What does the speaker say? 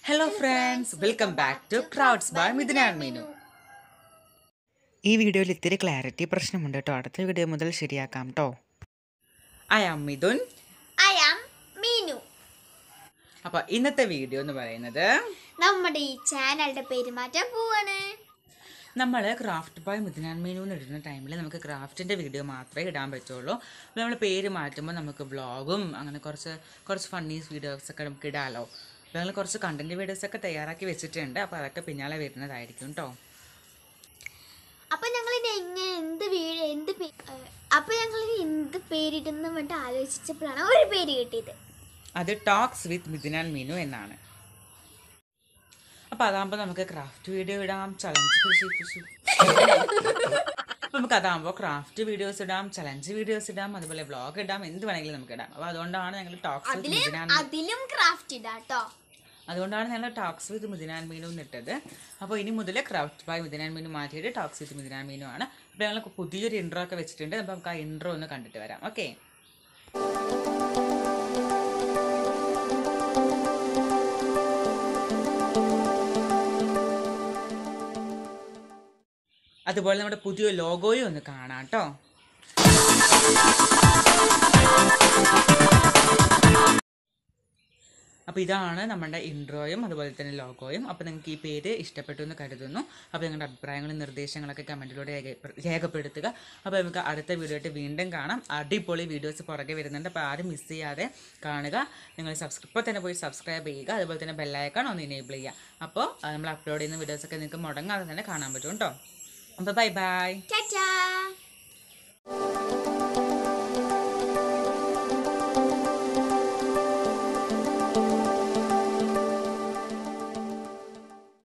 hello friends welcome back to crowds by മിഥുനാൻ മീനു ഈ വീഡിയോയിൽ ഇത്തിരി ക്ലാരിറ്റി പ്രശ്നമുണ്ട് കേട്ടോ അടുത്ത വീഡിയോ മുതൽ ശരിയാക്കാം കേട്ടോ I am Mithun I am Meenu അപ്പോൾ ഇന്നത്തെ വീഡിയോ എന്ന് പറയുന്നത് നമ്മുടെ ഈ ചാനലിന്റെ പേര് മാറ്റാൻ പോവാണ് നമ്മൾ ക്രാഫ്റ്റ് ബൈ മിഥുനാൻ മീനു എന്ന് ഇടുന്ന ടൈമിൽ നമുക്ക് ക്രാഫ്റ്റിൻ്റെ വീഡിയോ മാത്രമേ ഇടാൻ പറ്റുള്ളൂ അപ്പോൾ നമ്മൾ പേര് മാറ്റുമ്പോൾ നമുക്ക് വ്ളോഗും അങ്ങനെ കുറച്ച് കുറച്ച് ഫണ്ണീസ് വീഡിയോസൊക്കെ നമുക്ക് ഇടാമല്ലോ അപ്പോൾ ഞങ്ങൾ കുറച്ച് കണ്ടൻറ്റ് വീഡിയോസൊക്കെ തയ്യാറാക്കി വെച്ചിട്ടുണ്ട് അപ്പോൾ അതൊക്കെ പിന്നാലെ വരുന്നതായിരിക്കും കേട്ടോ അപ്പൊ ഞങ്ങൾ ഇനി എങ്ങനെ എന്ത് വീട് എന്ത് പേ- ഏഹ്, അപ്പൊ ഞങ്ങൾ ഇനി എന്ത് പേരിടുന്ന വേണ്ടി ആലോചിച്ചപ്പോഴാണ് ഒരു പേര് കിട്ടിയത് അത് ടോക്സ് വിത്ത് മിഥുനാൻ മീനു എന്നാണ് അപ്പോൾ അതാകുമ്പോൾ നമുക്ക് ക്രാഫ്റ്റ് വീഡിയോ ഇടാം ചലഞ്ച് അപ്പോൾ നമുക്ക് അതാകുമ്പോൾ ക്രാഫ്റ്റ് വീഡിയോസ് ഇടാം ചലഞ്ച് വീഡിയോസ് ഇടാം അതുപോലെ വ്ളോഗ് ഇടാം എന്ത് വേണമെങ്കിലും നമുക്ക് ഇടാം അപ്പോൾ അതുകൊണ്ടാണ് ഞങ്ങൾ ടോക്സ് വിത്ത് അതില് മിഥുനാൻ അതിലും ക്രാഫ്റ്റ് ഇടാട്ടോ അതുകൊണ്ടാണ് ഞങ്ങൾ ടോക്സ് വിത്ത് മിഥുനാൻ മീനു എന്നിട്ടത് അപ്പോൾ ഇനി മുതൽ ക്രാഫ്റ്റ് ബൈ മിഥുനാൻ മീനു മാറ്റിയിട്ട് ടോക്സ് വിത്ത് മിഥുനാൻ മീനു ആണ് അപ്പോൾ ഞങ്ങൾ പുതിയൊരു ഇൻട്രോ ഒക്കെ വെച്ചിട്ടുണ്ട് അപ്പോൾ നമുക്ക് ആ ഇൻട്രോ ഒന്ന് കണ്ടിട്ട് വരാം ഓക്കെ അതുപോലെ നമ്മുടെ പുതിയ ലോഗോയും ഒന്ന് കാണാം കേട്ടോ അപ്പോൾ ഇതാണ് നമ്മുടെ ഇൻട്രോയും അതുപോലെ തന്നെ ലോഗോയും അപ്പോൾ നിങ്ങൾക്ക് ഈ പേര് ഇഷ്ടപ്പെട്ടു എന്ന് കരുതുന്നു അപ്പോൾ നിങ്ങളുടെ അഭിപ്രായങ്ങളും നിർദ്ദേശങ്ങളൊക്കെ കമൻറ്റിലൂടെ രേഖ രേഖപ്പെടുത്തുക അപ്പോൾ നമുക്ക് അടുത്ത വീഡിയോ ആയിട്ട് വീണ്ടും കാണാം അടിപൊളി വീഡിയോസ് പുറകെ വരുന്നുണ്ട് അപ്പോൾ ആരും മിസ് ചെയ്യാതെ കാണുക നിങ്ങൾ സബ്സ്ക്രൈബ് ഇപ്പോൾ തന്നെ പോയി സബ്സ്ക്രൈബ് ചെയ്യുക അതുപോലെ തന്നെ ബെല്ലൈക്കൺ ഒന്ന് ഇനേബിൾ ചെയ്യുക അപ്പോൾ ആ, നമ്മൾ അപ്ലോഡ് ചെയ്യുന്ന വീഡിയോസൊക്കെ നിങ്ങൾക്ക് മുടങ്ങാതെ തന്നെ കാണാൻ പറ്റും കേട്ടോ അപ്പോൾ ബൈ ബൈ ടാറ്റാ